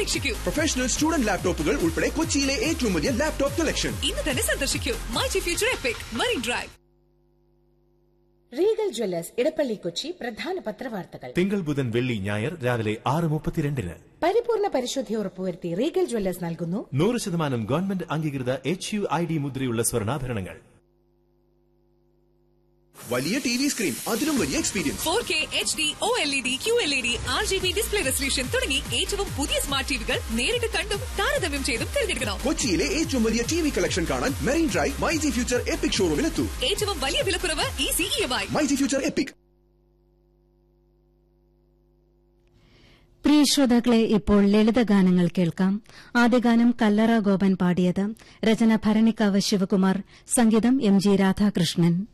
പരീക്ഷിക്കൂ professional student ലാപ്ടോപ്പുകൾ ഉൾപ്പെടെ കൊച്ചിയിലെ ഏറ്റവും വലിയ ലാപ്ടോപ്പ് കളക്ഷൻ ഇന്ന് തന്നെ സന്ദർശിക്കൂ myG Future Epic Marine Drive Regal Jewellers Edappally Kochi പ്രധാന പത്രവാർത്തകൾ തിങ്കൾ ബുധൻ വെള്ളി ഞായർ രാവിലെ ആറ് മുപ്പത്തിരണ്ടിന് പരിപൂർണ പരിശുദ്ധി ഉറപ്പുവരുത്തി റീഗൽ ജ്വല്ലേഴ്സ് നൽകുന്നു നൂറ് ശതമാനം ഗവൺമെന്റ് അംഗീകൃത എച്ച് യു ഐ ഡി മുദ്രയുള്ള സ്വർണ്ണാഭരണങ്ങൾ വലിയ ടി വി സ്ക്രീൻ അതിലും വലിയ experience four K H D O L E D Q L E D R G B display resolution തുടങ്ങി ഏറ്റവും പുതിയ സ്മാർട്ട് ടിവികൾ നേരിട്ട് കണ്ടും താരതമ്യം ചെയ്തും തിരഞ്ഞെടുക്കണം കൊച്ചിയിലെ ഏറ്റവും വലിയ ടി വി കളക്ഷൻ കാണാൻ Marine Drive myG Future Epic ഷോറൂമിലെത്തൂ ഏറ്റവും വലിയ വിലക്കുറവ് easy E M I myG Future Epic പ്രിയ ശ്രോതാക്കളെ ഇപ്പോൾ ലളിതഗാനങ്ങൾ കേൾക്കാം ആദ്യ ഗാനം കല്ലറ ഗോപൻ പാടിയത് രചന ഭരണിക്കാവ് ശിവകുമാർ സംഗീതം എം ജി രാധാകൃഷ്ണൻ